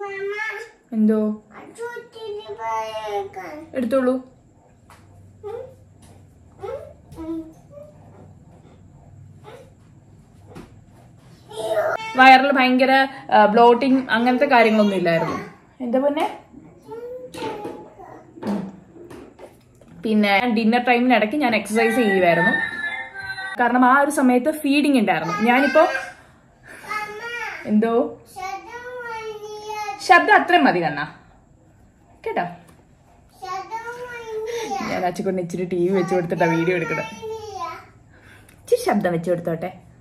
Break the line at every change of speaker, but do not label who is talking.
എന്തോ എടുത്തോളൂ വയറിൽ ഭയങ്കര ബ്ലോട്ടിങ് അങ്ങനത്തെ കാര്യങ്ങളൊന്നും ഇല്ലായിരുന്നു എന്താ പിന്നെ പിന്നെ ഡിന്നർ ടൈമിന് ഇടയ്ക്ക് ഞാൻ എക്സസൈസ് ചെയ്യുമായിരുന്നു കാരണം ആ ഒരു സമയത്ത് ഫീഡിങ് ഉണ്ടായിരുന്നു ഞാനിപ്പോ എന്തോ ശബ്ദം അത്രയും മതി കണ്ണ കേട്ടോ ഞാൻ അച്ചുകൊണ്ട് ഇച്ചിരി ടി വി വെച്ച് കൊടുത്തിട്ടാ വീഡിയോ എടുക്കണത് ഇച്ചിരി ശബ്ദം വെച്ച് കൊടുത്തോട്ടെ